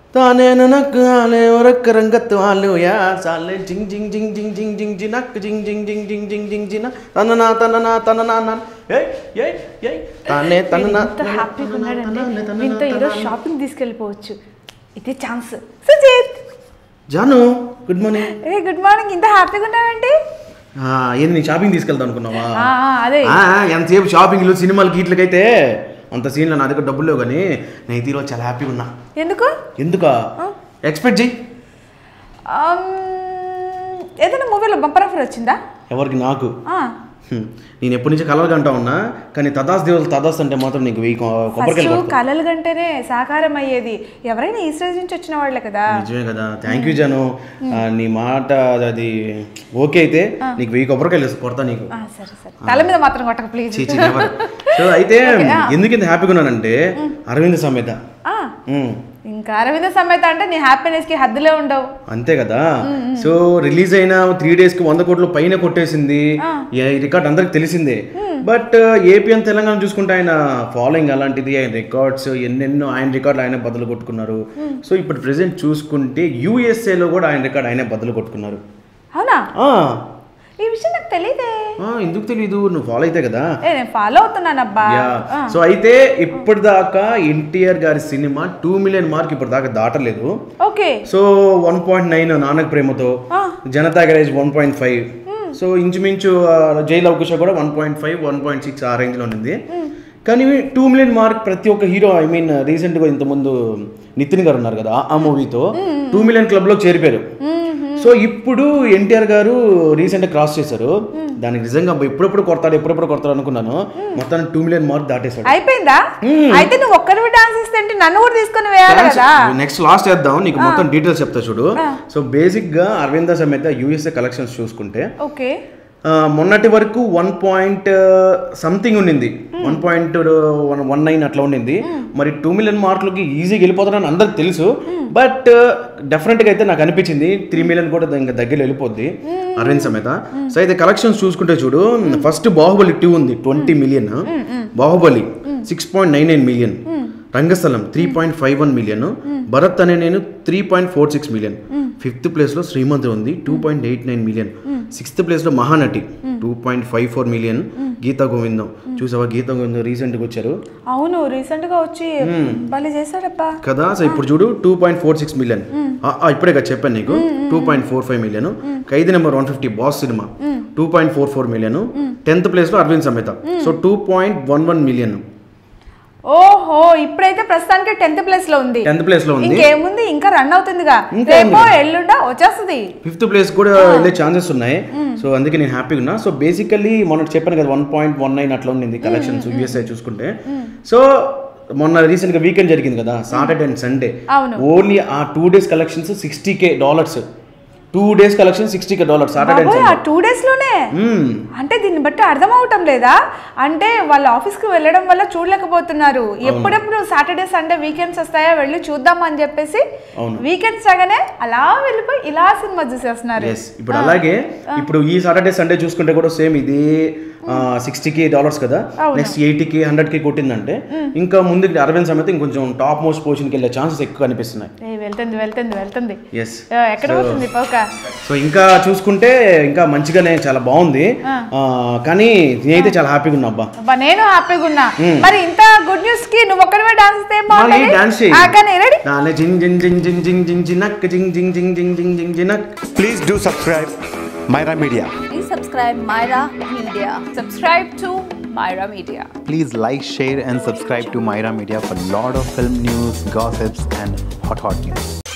తానే ననక్ ఆలే ఒరక్క రంగత్ వాళ్ళు యా సాలే జింగ్ జింగ్ జింగ్ జింగ్ జింగ్ జింగ్ జినక్ జింగ్ జింగ్ జింగ్ జింగ్ జింగ్ జింగ్ జిన తననా తననా తననా నన్ ఏయ్ ఏయ్ ఏయ్ తానే తననా ఎంత హ్యాపీగా ఉన్నాడంటే దీంతో ఈరోజు షాపింగ్ తీసుకెళ్ళిపోవచ్చు ఇది chance Sujith Janu good morning ఏ గుడ్ మార్నింగ్ ఇంత హ్యాపీగా ఉన్నావండి ఏంది నీ షాపింగ్ తీసుకెళ్తాం అనుకున్నావా ఆ, ఆ, అదే ఆ, ఎంతసేపు షాపింగ్లు సినిమాలు గీట్లకైతే అంత సీన్లో నా దగ్గర డబ్బులు లేవు కానీ నేను ఈరోజు చాలా హ్యాపీగా ఉన్నా ఎందుకు ఎందుకా ఎక్స్పెక్ట్ చెయ్యి ఆమ్, ఏదైనా మూవీలో బంపర్ ఆఫర్ వచ్చిందా ఎవరికి నాకు ఆ, హ్మ్. నేను ఎప్పటి నుంచి కలలు కంటా ఉన్నా కానీ తదాస్ దేవులు తదాస్ అంటే మాత్రం నీకు వెయ్యి కొ- కొబ్బరికాయలు ఫస్ట్ కొడతా. కలలు గంటేనే సాకారం అయ్యేది ఎవరైనా ఈ స్టేజ్ నుంచి వచ్చిన వాళ్ళే కదా నిజమే కదా థ్యాంక్ యూ జాను ఆ, నీ మాట అది ఓకే అయితే నీకు వెయ్యి కొబ్బరికాయలు వేసి కొడతా నీకు ఆ, సరే సరే తల మీద మాత్రం కొట్టక ప్లీజ్ చీ, చీ, never. సో అయితే ఎందుకు ఇంత హ్యాపీగా ఉన్నానంటే అరవింద్ సమేత హ్మ్. ఇంకా అరవింద సమేత అంటే నీ హ్యాపీనెస్ కి హద్దులే ఉండవు అంతే కదా సో రిలీజ్ అయిన త్రీ డేస్ కి వంద కోట్ల పైన కొట్టేసింది ఈ రికార్డ్ అందరికి తెలిసిందే బట్ ఏపీ అండ్ తెలంగాణ చూసుకుంటే ఆయన ఫాలోయింగ్ అలాంటిది ఆయన రికార్డ్స్ ఎన్నెన్నో ఆయన రికార్డులు ఆయన బదులు కొట్టుకున్నారు సో ఇప్పుడు ప్రెసెంట్ చూసుకుంటే USA లో కూడా ఆయన రికార్డ్ ఆయనే బదులు కొట్టుకున్నారు అవునా ఆ, ఈ విషయం నాకు తెలియదే ఆ, ఎందుకు తెలీదు నువ్వు ఫాలో అయితే కదా ఏ నేను ఫాలో అవుతున్నాను అబ్బా యా సో అయితే ఇప్పటిదాకా ఎన్టీఆర్ గారి సినిమా టూ మిలియన్ మార్క్ ఇప్పటిదాకా దాటలేదు okay so one point nine Nannaku Prematho Janatha Garage one point five so ఇంచుమించు ఆ, జై లవకుశ కూడా one point five one point six ఆ రేంజ్లో ఉంది కానీ టూ మిలియన్ మార్క్ ప్రతి ఒక్క హీరో ఐ మీన్ రీసెంట్గా ఇంతకుముందు నితిన్ గారు ఉన్నారు కదా ఆ మూవీతో టూ మిలియన్ క్లబ్లో చేరిపోయారు సో ఇప్పుడు ఎన్టీఆర్ గారు రీసెంట్ క్రాస్ చేశారు దానికి నిజంగా అబ్బా ఎప్పుడెప్పుడు కొడతాడు ఎప్పుడెప్పుడు కొడతాడు అనుకున్నాను మొత్తం టూ మిలియన్ మార్క్ దాటేశాడు అయిపోయిందా అయితే నువ్వు ఒక్కరివి డాన్స్ ఇస్తే నన్ను కూడా తీసుకొని వేయాలి కదా నెక్స్ట్ లాస్ట్ చేద్దాం నీకు మొత్తం డీటెయిల్స్ చెప్తా చూడు సో బేసిక్ గా అరవింద సమేత యూఎస్ఏ కలెక్షన్స్ చూసుకుంటే ఓకే ఆ, మొన్నటి వరకు వన్ పాయింట్ సంథింగ్ ఉండింది one point one one nine అట్లా ఉండింది మరి టూ మిలియన్ మార్కులకి ఈజీగా వెళ్ళిపోతారని అందరికి తెలుసు బట్ డెఫినెట్గా అయితే నాకు అనిపించింది త్రీ మిలియన్ కూడా ఇంకా దగ్గర వెళ్ళిపోద్ది అరవింద్ సమేత సో అయితే కలెక్షన్స్ చూసుకుంటే చూడు ఫస్ట్ బాహుబలి టూ ఉంది twenty million Baahubali six point nine nine million Rangasthalam three point five one million Bharat Ane Nenu three point four six million fifth ప్లేస్లో శ్రీమంత్ ఉంది two point eight nine million sixth ప్లేస్లో Mahanati two point five four million Geetha Govindam చూసావా గీతా గోవిందం రీసెంట్గా వచ్చారు అవును recent గా వచ్చి భలే చేశాడబ్బా కదా సో ఇప్పుడు చూడు two point four six million ఇప్పుడే కదా చెప్పాను నీకు two point four five million Khaidi number one fifty boss సినిమా two point four four million tenth ప్లేస్లో Aravind Sametha so two point one one million ఓహో ఇప్పుడైతే ప్రస్తుతానికి టెన్త్ ప్లేస్ లో ఉంది టెన్త్ ప్లేస్లో ఉంది ఇంకేముంది ఇంకా రన్ అవుతుందిగా ఇంకా రేపో ఎల్లుండా వచ్చేస్తుంది ఫిఫ్త్ ప్లేస్ కూడా వెళ్ళే ఛాన్సెస్ ఉన్నాయి సో అందుకే నేను హ్యాపీగా ఉన్నా సో బేసికల్లీ మొన్న చెప్పాను కదా వన్ పాయింట్ వన్ నైన్ అట్లా ఉండింది కలెక్షన్స్ యూఎస్ఐ చూసుకుంటే సో మొన్న రీసెంట్గా వీకెండ్ జరిగింది కదా సాటర్డే అండ్ సండే అవును. ఓన్లీ ఆ two days collections sixty K dollars two days collection sixty K dollars Saturday and బాబోయ్, ఆ సండే టూ డేస్ లోనే అంటే దీన్ని బట్టి అర్థం అవటం లేదా అంటే వాళ్ళ ఆఫీస్ కి వెళ్ళడం వల్ల చూడలేకపోతున్నారు ఎప్పుడెప్పుడు సాటర్డే సండే వీకెండ్స్ వస్తాయా వెళ్ళి చూద్దాం అని చెప్పేసి అవును. వీకెండ్స్ రాగానే అలా వెళ్ళిపోయి ఇలా సినిమా చూసేస్తున్నారు ఎస్ ఇప్పుడు అలాగే ఇప్పుడు ఈ సాటర్డే సండే చూసుకుంటే కూడా సేమ్ ఇది సిక్స్టీ కే డాలర్స్ కదా next eighty K hundred K కొట్టిందంటే ఇంకా ముందుకి అరవింద్ సమేత ఇంకొంచెం టాప్ మోస్ట్ పొజిషన్కి వెళ్ళే ఛాన్సెస్ ఎక్కువ కనిపిస్తున్నాయి ఏ, వెళ్తుంది వెళ్తుంది వెళ్తుంది ఎస్ ఆ, ఎక్కడ పోతుంది పౌక సో ఇంకా చూసుకుంటే ఇంకా మంచిగానే చాలా బాగుంది ఆ, కానీ నేనైతే చాలా హ్యాపీగా ఉన్నా అబ్బా అబ్బా నేను హ్యాపీగా ఉన్నా మరి ఇంత గుడ్ న్యూస్ కి నువ్వు ఒక్కడివే డాన్స్ చేస్తే ఏం మళ్ళీ బాగుంటది? డాన్స్ చేయి ఆ, కానీ రెడీ నానే జింగ్ జింగ్ జింగ్ జింగ్ జింగ్ జింగ్ జినక్ జింగ్ జింగ్ జింగ్ జింగ్ జింగ్ జింగ్ జినక్ Please do subscribe Myra Media. Please subscribe Myra Media. Subscribe to Myra Media. Please like, share, and subscribe to Myra Media for lot of film news, gossips, and hot hot news.